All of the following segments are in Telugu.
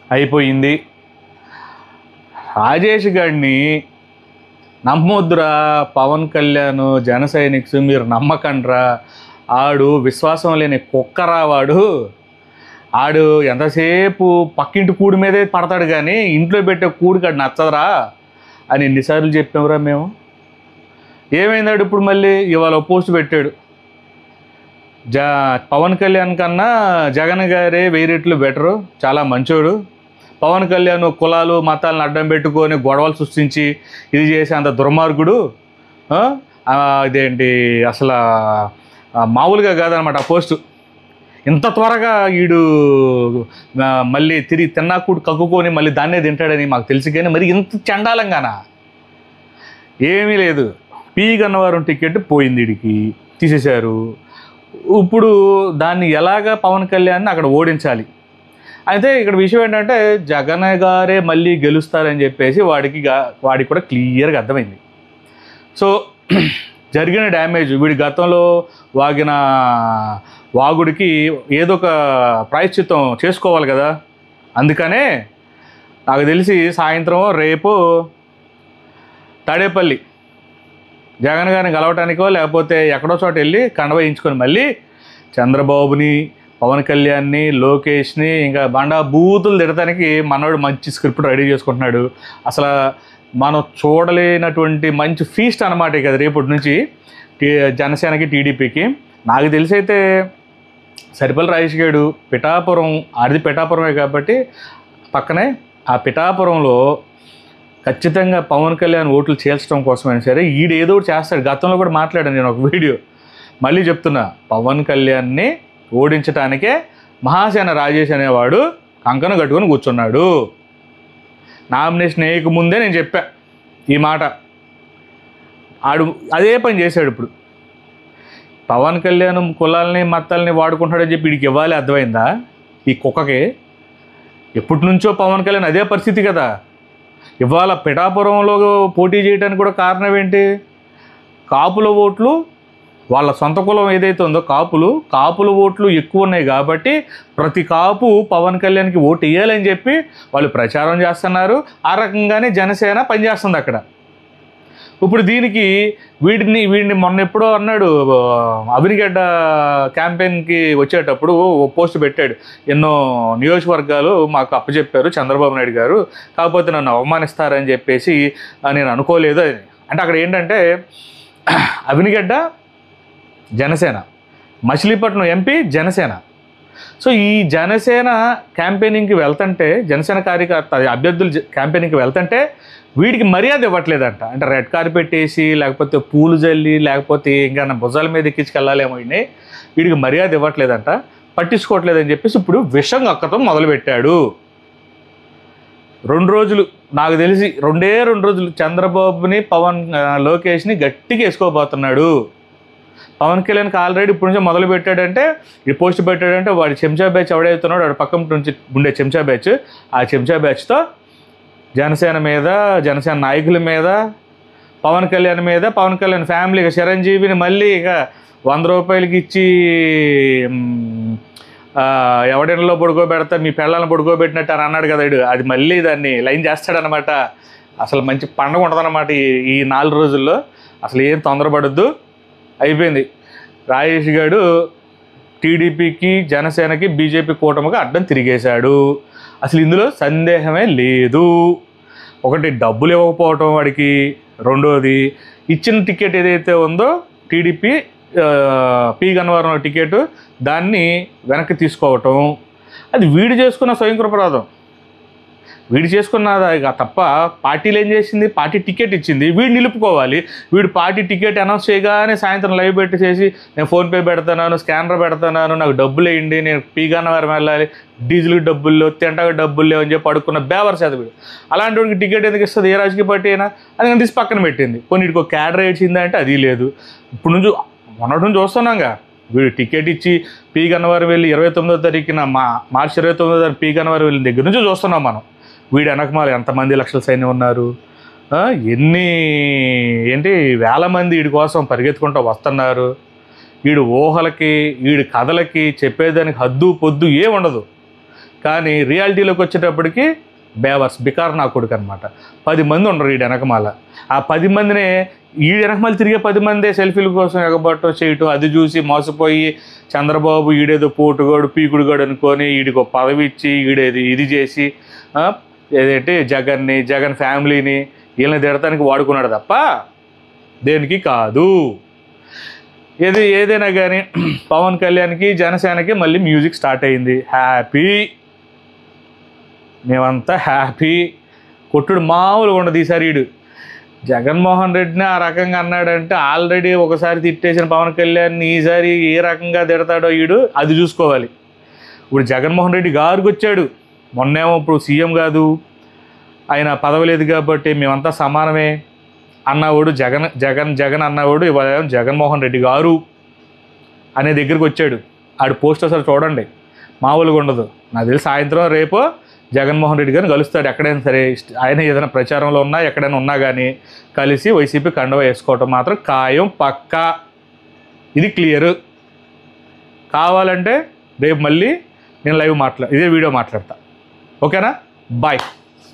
అయిపోయింది రాజేష్ గారిని నమ్మొద్దురా పవన్ కళ్యాణ్ జన సైనిక్స్ మీరు నమ్మకండ్రా ఆడు విశ్వాసం లేని కుక్కరా వాడు ఆడు ఎంతసేపు పక్కింటి కూడి మీదే పడతాడు కానీ ఇంట్లో పెట్టే కూడికి ఆడు నచ్చదురా అని ఎన్నిసార్లు చెప్పామురా మేము ఏమైందాడు ఇప్పుడు మళ్ళీ ఇవాళ ఓ పోస్ట్ పెట్టాడు జా పవన్ కళ్యాణ్ కన్నా జగన్ గారే వెయ్యి రెట్లు బెటరు చాలా మంచోడు పవన్ కళ్యాణ్ కులాలు మతాలను అడ్డం పెట్టుకొని గొడవలు సృష్టించి ఇది చేసే అంత దుర్మార్గుడు ఆ? ఆ, ఇదేంటి అసలు ఆ, మామూలుగా కాదనమాట ఆ పోస్టు ఇంత త్వరగా వీడు ఆ, మళ్ళీ తిరిగి తిన్నాకుడు కక్కుకొని మళ్ళీ దాన్నే తింటాడని మాకు తెలుసు కానీ మరి ఇంత చండాలంగానా ఏమీ లేదు పీ గన్నవరం టికెట్ పోయింది వీడికి తీసేశారు ఇప్పుడు దాన్ని ఎలాగా పవన్ కళ్యాణ్ని అక్కడ ఓడించాలి అయితే ఇక్కడ విషయం ఏంటంటే జగన్ గారే మళ్ళీ గెలుస్తారని చెప్పేసి వాడికి గా- వాడికి కూడా క్లియర్గా అర్థమైంది సో జరిగిన డ్యామేజ్ వీడి గతంలో వాగిన వాగుడికి ఏదో ఒక ప్రాయశ్చిత్తం చేసుకోవాలి కదా అందుకనే నాకు తెలిసి సాయంత్రం రేపు తాడేపల్లి జగన్ గారిని కలవటానికో లేకపోతే ఎక్కడో చోట వెళ్ళి కండ వేయించుకొని మళ్ళీ చంద్రబాబుని పవన్ కళ్యాణ్ని లోకేష్ని ఇంకా బండా బూతులు తిడటానికి మనోడు మంచి స్క్రిప్ట్ రెడీ చేసుకుంటున్నాడు అసలు మనం చూడలేనటువంటి మంచి ఫీస్ట్ అనమాట ఇక రేపటి నుంచి టీ- జనసేనకి టీడీపీకి నాకు తెలిసి అయితే సరిపల్లి రాజేష్ గారు పిఠాపురం ఆడిది పిఠాపురమే కాబట్టి పక్కనే ఆ పిఠాపురంలో ఖచ్చితంగా పవన్ కళ్యాణ్ ఓట్లు చేల్చడం కోసమైనా సరే ఈడు ఏదో ఒకటి చేస్తాడు గతంలో కూడా మాట్లాడాను నేను ఒక వీడియో మళ్ళీ చెప్తున్నా పవన్ కళ్యాణ్ని ఓడించడానికే మహాసేన రాజేష్ అనేవాడు కంకణ కట్టుకొని కూర్చున్నాడు నామినేషన్ వేయక ముందే నేను చెప్పా ఈ మాట ఆడు అదే పని చేశాడు ఇప్పుడు పవన్ కళ్యాణ్ కులాలని మతాలని వాడుకుంటాడని చెప్పి వీడికి ఇవ్వాలి అర్థమైందా ఈ కుక్కకి ఎప్పటి నుంచో పవన్ కళ్యాణ్ అదే పరిస్థితి కదా ఇవాళ పిఠాపురంలో పోటీ చేయడానికి కూడా కారణం ఏంటి కాపుల ఓట్లు వాళ్ళ సొంత కులం ఏదైతే ఉందో కాపులు కాపుల ఓట్లు ఎక్కువ ఉన్నాయి కాబట్టి ప్రతి కాపు పవన్ కళ్యాణ్కి ఓటు వేయాలని చెప్పి వాళ్ళు ప్రచారం చేస్తున్నారు ఆ రకంగానే జనసేన పనిచేస్తుంది అక్కడ ఇప్పుడు దీనికి వీడిని వీడిని మొన్న ఎప్పుడో అన్నాడు ఆ, అవినిగడ్డ క్యాంపెయిన్కి వచ్చేటప్పుడు ఓ పోస్ట్ పెట్టాడు ఎన్నో నియోజకవర్గాలు మాకు అప్పచెప్పారు చంద్రబాబు నాయుడు గారు కాకపోతే నన్ను అవమానిస్తారని చెప్పేసి ఆ, నేను అనుకోలేదు అని అంటే అక్కడ ఏంటంటే అవినిగడ్డ జనసేన మచిలీపట్నం ఎంపీ జనసేన సో ఈ జనసేన క్యాంపెయినింగ్కి వెళ్తుంటే జనసేన కార్యకర్త అభ్యర్థులు జ- క్యాంపెయినింగ్కి వెళ్తుంటే వీడికి మర్యాద ఇవ్వట్లేదంట అంటే రెడ్ కార్పెట్ వేసి లేకపోతే పూలు జల్లి లేకపోతే ఇంకా నా భుజాల మీద ఎక్కించుకెళ్ళాలేమో ఈయన్ని. వీడికి మర్యాద ఇవ్వట్లేదంట పట్టించుకోవట్లేదని చెప్పేసి ఇప్పుడు విషం కక్కతం మొదలుపెట్టాడు రెండు రోజులు నాకు తెలిసి రెండే రెండు రోజులు చంద్రబాబుని పవన్ ఆ, లోకేష్ని గట్టిగా వేసుకోబోతున్నాడు పవన్ కళ్యాణ్కి ఆల్రెడీ ఇప్పుడు నుంచి మొదలు పెట్టాడంటే ఈ పోస్ట్ పెట్టాడంటే వాడి చెంచా బ్యాచ్ ఎవడైతున్నాడో వాడి పక్కన నుంచి ఉండే చెంచా బ్యాచ్ ఆ చెంచా బ్యాచ్తో జనసేన మీద జనసేన నాయకుల మీద పవన్ కళ్యాణ్ మీద పవన్ కళ్యాణ్ ఫ్యామిలీ ఇక చిరంజీవిని మళ్ళీ ఇక వంద రూపాయలకి ఇచ్చి మ్, ఆ, ఎవడెనలో పడుకోబెడతా మీ పిల్లల్ని పడుకోబెట్టినట్టు అని అన్నాడు కదా వీడు అది మళ్ళీ దాన్ని లైన్ చేస్తాడనమాట అసలు మంచి పండగ ఉంటుందన్నమాట ఈ ఈ నాలుగు రోజుల్లో అసలు ఏం తొందరపడద్దు అయిపోయింది రాజేష్ గారు టీడీపీకి జనసేనకి బీజేపీ కూటమికి అడ్డం తిరిగేశాడు అసలు ఇందులో సందేహమే లేదు ఒకటి డబ్బులు ఇవ్వకపోవటం వాడికి రెండోది ఇచ్చిన టికెట్ ఏదైతే ఉందో టీడీపీ ఆ, పి గన్నవరం టికెట్ దాన్ని వెనక్కి తీసుకోవటం అది వీడు చేసుకున్న స్వయంకృపరాధం వీడు చేసుకున్నదా ఇక తప్ప పార్టీలు ఏం చేసింది పార్టీ టికెట్ ఇచ్చింది వీడు నిలుపుకోవాలి వీడు పార్టీ టికెట్ అనౌన్స్ చేయగానే సాయంత్రం లైవ్ పెట్టేసేసి నేను ఫోన్పే పెడతాను స్కానర్ పెడతాను నాకు డబ్బులు వేయండి నేను పీగానవరం వెళ్ళాలి డీజిల్కి డబ్బులు లేవు తింటాకి డబ్బులు లేవు అని చెప్పి అడుక్కున్న బేవర్ శాత వీడు అలాంటి వాడికి టికెట్ ఎందుకు ఇస్తుంది ఏ రాజకీయ పార్టీ అయినా అది తీసి పక్కన పెట్టింది కొన్ని వీడికి ఒక క్యాడర్ ఇచ్చింది అంటే అది లేదు ఇప్పుడు నుంచి మొన్నటి నుంచి చూస్తున్నాంగా వీడు టికెట్ ఇచ్చి పీ గన్నవారం వెళ్ళి ఇరవై తొమ్మిదో తారీఖున మా మార్చి ఇరవై తొమ్మిదో తారీఖు పీ గన్నవారం వెళ్ళిన దగ్గర నుంచి చూస్తున్నాం మనం వీడు వెనకమాల ఎంతమంది లక్షల సైన్యం ఉన్నారు ఆ, ఎన్ని ఏంటి వేల మంది వీడి కోసం పరిగెత్తుకుంటూ వస్తున్నారు వీడు ఊహలకి వీడి కథలకి చెప్పేదానికి హద్దు పొద్దు ఏం ఉండదు కానీ రియాలిటీలోకి వచ్చేటప్పటికి బేవర్స్ బికార్ నా కొడుకు అనమాట పది మంది ఉండరు ఈ వెనకమాల ఆ పది మందినే ఈ వెనకమాల తిరిగే పది మందే సెల్ఫీల కోసం ఎగబట్టం చేయటం అది చూసి మోసపోయి చంద్రబాబు ఈడేదో పోటుగాడు పీకుడుగాడు అనుకొని ఈడికి ఒక పదవి ఇచ్చి ఈడేది ఇది చేసి ఆ, ఏదేంటి జగన్ని జగన్ ఫ్యామిలీని వీళ్ళని తిడటానికి వాడుకున్నాడు తప్ప దేనికి కాదు ఏది ఏదైనా కానీ పవన్ కళ్యాణ్కి జనసేనకి మళ్ళీ మ్యూజిక్ స్టార్ట్ అయింది హ్యాపీ మేమంతా హ్యాపీ కొట్టుడు మామూలుగా ఉండదు ఈసారి ఈడు జగన్మోహన్ రెడ్డిని ఆ రకంగా అన్నాడంటే ఆల్రెడీ ఒకసారి తిట్టేసిన పవన్ కళ్యాణ్ ఈసారి ఏ రకంగా తిడతాడో ఈడు అది చూసుకోవాలి ఇప్పుడు జగన్మోహన్ రెడ్డి గారికి వచ్చాడు మొన్నేమో ఇప్పుడు సీఎం కాదు ఆయన పదవి లేదు కాబట్టి మేమంతా సమానమే అన్నవాడు జగన్ జగన్ జగన్ అన్నవాడు ఇవాళ ఏమో జగన్మోహన్ రెడ్డి గారు అనే దగ్గరికి వచ్చాడు ఆడు పోస్ట్ అసలు చూడండి మామూలుగా ఉండదు నాకు తెలిసి సాయంత్రం రేపు జగన్మోహన్ రెడ్డి గారిని కలుస్తాడు ఎక్కడైనా సరే ఇష్ట- ఆయన ఏదైనా ప్రచారంలో ఉన్నా ఎక్కడైనా ఉన్నా కానీ కలిసి వైసీపీ కండువ వేసుకోవటం మాత్రం ఖాయం పక్కా ఇది క్లియర్ కావాలంటే రేపు మళ్ళీ నేను లైవ్ మాట్లా ఇదే వీడియో మాట్లాడతా ఓకేనా బాయ్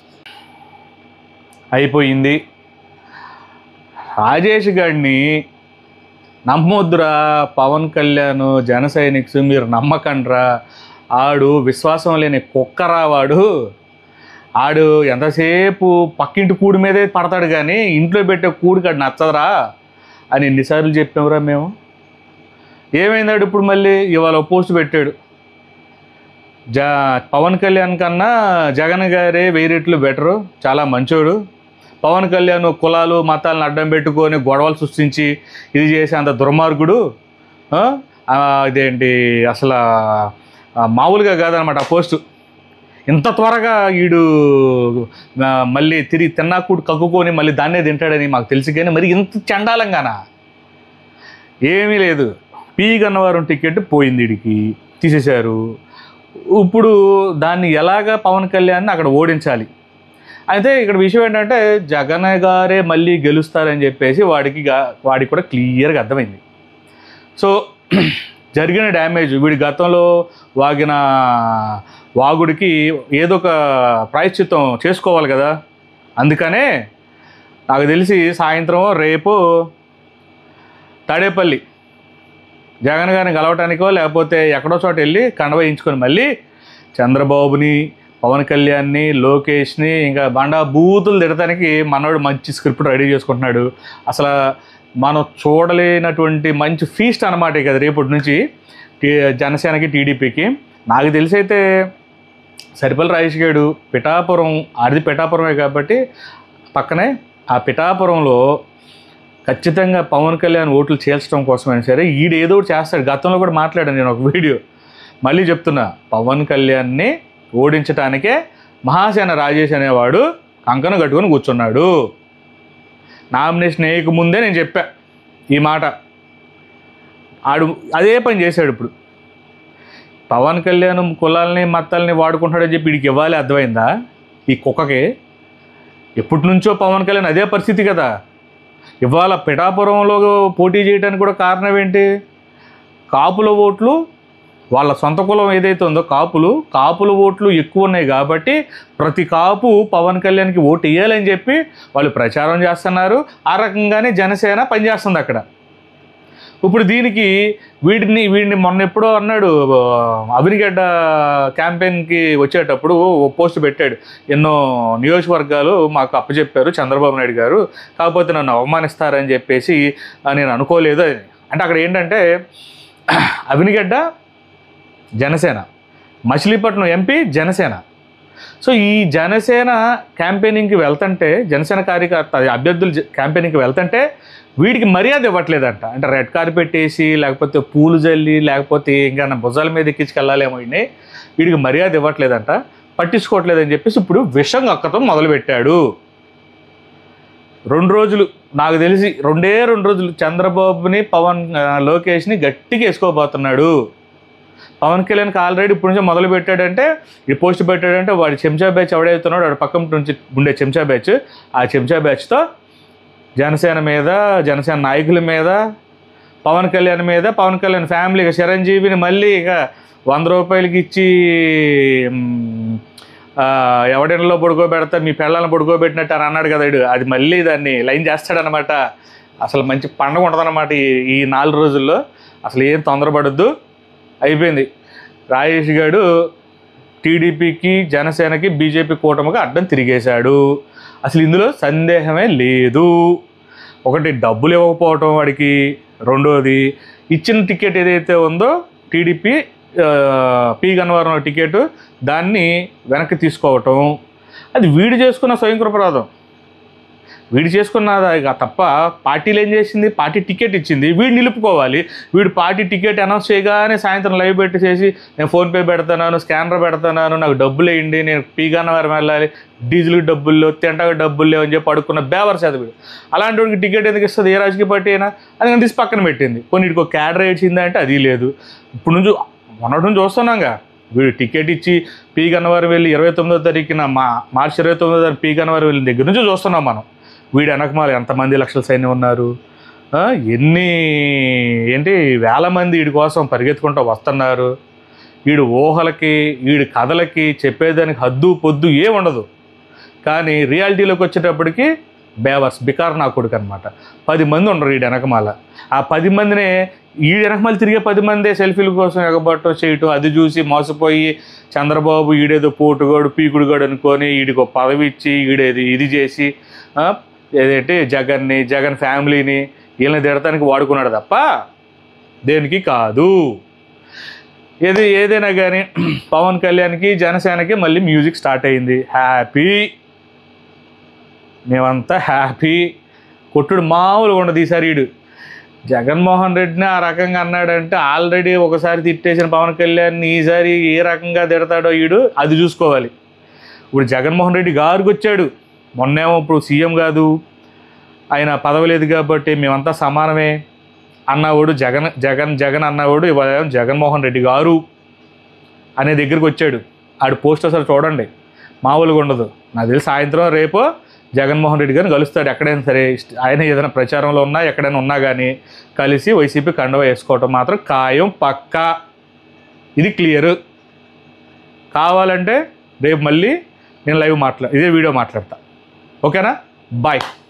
అయిపోయింది రాజేష్ గారిని నమ్మొద్దురా పవన్ కళ్యాణ్ జన సైనిక్స్ మీరు నమ్మకండ్రా ఆడు విశ్వాసం లేని కుక్కరా వాడు ఆడు ఎంతసేపు పక్కింటి కూడి మీదే పడతాడు కానీ ఇంట్లో పెట్టే కూడికి ఆడు నచ్చదురా అని ఎన్నిసార్లు చెప్పామురా మేము ఏమైందాడు ఇప్పుడు మళ్ళీ ఇవాళ ఒక పోస్ట్ పెట్టాడు జా పవన్ కళ్యాణ్ కన్నా జగన్ గారే వెయ్యి రెట్లు బెటరు చాలా మంచోడు పవన్ కళ్యాణ్ కులాలు మతాలను అడ్డం పెట్టుకొని గొడవలు సృష్టించి ఇది చేసే అంత దుర్మార్గుడు ఆ? ఆ, ఇదేంటి అసలు ఆ, మామూలుగా కాదనమాట ఆ పోస్టు ఇంత త్వరగా వీడు ఆ, మళ్ళీ తిరిగి తిన్నాకుడు కక్కుకొని మళ్ళీ దాన్నే తింటాడని మాకు తెలుసు కానీ మరి ఇంత చండాలంగానా ఏమీ లేదు పీ గన్నవరం టికెట్ పోయింది వీడికి తీసేశారు ఇప్పుడు దాన్ని ఎలాగా పవన్ కళ్యాణ్ని అక్కడ ఓడించాలి అయితే ఇక్కడ విషయం ఏంటంటే జగన్ గారే మళ్ళీ గెలుస్తారని చెప్పేసి వాడికి గా- వాడికి కూడా క్లియర్గా అర్థమైంది సో జరిగిన డ్యామేజ్ వీడి గతంలో వాగిన వాగుడికి ఏదో ఒక ప్రాయశ్చిత్తం చేసుకోవాలి కదా అందుకనే నాకు తెలిసి సాయంత్రం రేపు తాడేపల్లి జగన్ గారిని కలవటానికో లేకపోతే ఎక్కడో చోట వెళ్ళి కండవ వేయించుకొని మళ్ళీ చంద్రబాబుని పవన్ కళ్యాణ్ని లోకేష్ని ఇంకా బండా బూతులు తిడటానికి మనోడు మంచి స్క్రిప్ట్ రెడీ చేసుకుంటున్నాడు అసలు మనం చూడలేనటువంటి మంచి ఫీస్ట్ అనమాట కదా రేపటి నుంచి టీ- జనసేనకి టీడీపీకి నాకు తెలిసి అయితే సరిపల్లి రాజేష్ గారు పిఠాపురం అది పిఠాపురమే కాబట్టి పక్కనే ఆ పిఠాపురంలో ఖచ్చితంగా పవన్ కళ్యాణ్ ఓట్లు చేల్చడం కోసమైనా సరే ఈడు ఏదో ఒకటి చేస్తాడు గతంలో కూడా మాట్లాడాను నేను ఒక వీడియో మళ్ళీ చెప్తున్నా పవన్ కళ్యాణ్ని ఓడించటానికే మహాసేన రాజేష్ అనేవాడు కంకణ కట్టుకొని కూర్చున్నాడు నామినేషన్ వేయక ముందే నేను చెప్పా ఈ మాట ఆడు అదే పని చేశాడు ఇప్పుడు పవన్ కళ్యాణ్ కులాలని మతాలని వాడుకుంటాడని చెప్పి వీడికి ఇవ్వాలి అర్థమైందా ఈ కుక్కకి ఎప్పటి నుంచో పవన్ కళ్యాణ్ అదే పరిస్థితి కదా ఇవాళ పిఠాపురంలో పోటీ చేయడానికి కూడా కారణం ఏంటి కాపుల ఓట్లు వాళ్ళ సొంత కులం ఏదైతే ఉందో కాపులు కాపుల ఓట్లు ఎక్కువ ఉన్నాయి కాబట్టి ప్రతి కాపు పవన్ కళ్యాణ్కి ఓటు వేయాలని చెప్పి వాళ్ళు ప్రచారం చేస్తున్నారు ఆ రకంగానే జనసేన పనిచేస్తుంది అక్కడ ఇప్పుడు దీనికి వీడిని వీడిని మొన్న ఎప్పుడో అన్నాడు ఆ, అవినిగడ్డ క్యాంపెయిన్కి వచ్చేటప్పుడు ఓ పోస్ట్ పెట్టాడు ఎన్నో నియోజకవర్గాలు మాకు అప్పచెప్పారు చంద్రబాబు నాయుడు గారు కాకపోతే నన్ను అవమానిస్తారని చెప్పేసి ఆ, నేను అనుకోలేదు అని అంటే అక్కడ ఏంటంటే అవినిగడ్డ జనసేన మచిలీపట్నం ఎంపీ జనసేన సో ఈ జనసేన క్యాంపెయినింగ్కి వెళ్తుంటే జనసేన కార్యకర్త అది అభ్యర్థులు జ- క్యాంపెయినింగ్కి వెళ్తుంటే వీడికి మర్యాద ఇవ్వట్లేదంట అంటే రెడ్ కార్పెట్ వేసి లేకపోతే పూలు జల్లి లేకపోతే ఇంకా నా భుజాల మీద ఎక్కించుకెళ్ళాలేమో ఈయన్ని. వీడికి మర్యాద ఇవ్వట్లేదంట పట్టించుకోవట్లేదని చెప్పేసి ఇప్పుడు విషం కక్కతం మొదలుపెట్టాడు రెండు రోజులు నాకు తెలిసి రెండే రెండు రోజులు చంద్రబాబుని పవన్ ఆ, లోకేష్ని గట్టిగా వేసుకోబోతున్నాడు పవన్ కళ్యాణ్కి ఆల్రెడీ ఇప్పుడు నుంచి మొదలు పెట్టాడంటే ఈ పోస్ట్ పెట్టాడంటే వాడి చెంచా బ్యాచ్ ఎవడైతున్నాడో వాడి పక్కన నుంచి ఉండే చెంచా బ్యాచ్ ఆ చెంచా బ్యాచ్తో జనసేన మీద జనసేన నాయకుల మీద పవన్ కళ్యాణ్ మీద పవన్ కళ్యాణ్ ఫ్యామిలీ ఇక చిరంజీవిని మళ్ళీ ఇక వంద రూపాయలకి ఇచ్చి మ్, ఆ, ఎవడిలో పడుకోబెడతా మీ పిల్లల్ని పడుకోబెట్టినట్టు అని అన్నాడు కదా వీడు అది మళ్ళీ దాన్ని లైన్ చేస్తాడనమాట అసలు మంచి పండగ ఉంటుందన్నమాట ఈ ఈ నాలుగు రోజుల్లో అసలు ఏం తొందరపడద్దు అయిపోయింది రాజేష్ గారు టీడీపీకి జనసేనకి బీజేపీ కూటమికి అడ్డం తిరిగేశాడు అసలు ఇందులో సందేహమే లేదు ఒకటి డబ్బులు ఇవ్వకపోవటం వాడికి రెండోది ఇచ్చిన టికెట్ ఏదైతే ఉందో టీడీపీ పి గన్నవరం టికెట్ దాన్ని వెనక్కి తీసుకోవటం అది వీడు చేసుకున్న స్వయంకృపరాధం వీడు చేసుకున్నదా ఇక తప్ప పార్టీలు ఏం చేసింది పార్టీ టికెట్ ఇచ్చింది వీడు నిలుపుకోవాలి వీడు పార్టీ టికెట్ అనౌన్స్ చేయగానే సాయంత్రం లైవ్ పెట్టేసేసి నేను ఫోన్పే పెడతాను స్కానర్ పెడతాను నాకు డబ్బులు వేయండి నేను పీగానవరం వెళ్ళాలి డీజిల్కి డబ్బులు లేవు తింటకు డబ్బులు లేవు అని చెప్పి అడుక్కున్న బేవర్ చదివాడు అలాంటి వాడికి టికెట్ ఎందుకు ఇస్తుంది ఏ రాజకీయ పార్టీ అయినా అది తీసి పక్కన పెట్టింది కొన్నిటికి ఒక క్యాడర్ ఇచ్చిందా అంటే అది లేదు ఇప్పుడు నుంచి మొన్నటి నుంచి చూస్తున్నాంగా వీడు టికెట్ ఇచ్చి పీ గన్నవారు వెళ్ళి ఇరవై తొమ్మిదో తారీఖున మా మార్చి ఇరవై తొమ్మిదో తారీఖు పీ గన్నవారు వెళ్ళిన దగ్గర నుంచి చూస్తున్నాం మనం వీడు వెనకమాల ఎంతమంది లక్షల సైన్యం ఉన్నారు ఆ, ఎన్ని ఏంటి వేల మంది వీడి కోసం పరిగెత్తుకుంటూ వస్తున్నారు వీడు ఊహలకి వీడి కథలకి చెప్పేదానికి హద్దు పొద్దు ఏ ఉండదు కానీ రియాలిటీలోకి వచ్చేటప్పటికి బేవర్స్ బికార్ నా కొడుకు అనమాట పది మంది ఉండరు వీడి వెనకమాల ఆ పది మందినే ఈ వెనకమాల తిరిగే పది మందే సెల్ఫీల కోసం ఎగబట్టం చేయటం అది చూసి మోసపోయి చంద్రబాబు ఈడేదో పోటుగాడు పీకుడుగాడు అనుకొని వీడికి ఒక పదవి ఇచ్చి ఈడేది ఇది చేసి ఆ, ఏదంటే జగన్ని జగన్ ఫ్యామిలీని వీళ్ళని తిడటానికి వాడుకున్నాడు తప్ప దేనికి కాదు ఏది ఏదైనా కానీ పవన్ కళ్యాణ్కి జనసేనకి మళ్ళీ మ్యూజిక్ స్టార్ట్ అయింది హ్యాపీ మేమంతా హ్యాపీ కొట్టుడు మామూలుగా ఉండదు ఈసారి వీడు జగన్మోహన్ రెడ్డిని ఆ రకంగా అన్నాడంటే ఆల్రెడీ ఒకసారి తిట్టేసిన పవన్ కళ్యాణ్ ఈసారి ఏ రకంగా తిడతాడో వీడు అది చూసుకోవాలి ఇప్పుడు జగన్మోహన్ రెడ్డి గారికి వచ్చాడు మొన్నేమో ఇప్పుడు సీఎం కాదు ఆయన పదవి లేదు కాబట్టి మేమంతా సమానమే అన్నవాడు జగన్ జగన్ జగన్ అన్నవాడు ఇవాళ ఏమో జగన్మోహన్ రెడ్డి గారు అనే దగ్గరికి వచ్చాడు ఆడు పోస్ట్ అసలు చూడండి మామూలుగా ఉండదు నాకు తెలిసి సాయంత్రం రేపు జగన్మోహన్ రెడ్డి గారిని కలుస్తాడు ఎక్కడైనా సరే ఇష్ట- ఆయన ఏదైనా ప్రచారంలో ఉన్నా ఎక్కడైనా ఉన్నా కానీ కలిసి వైసీపీ కండువ వేసుకోవటం మాత్రం ఖాయం పక్కా ఇది క్లియర్ కావాలంటే రేపు మళ్ళీ నేను లైవ్ మాట్లా ఇదే వీడియో మాట్లాడతా ఓకేనా బాయ్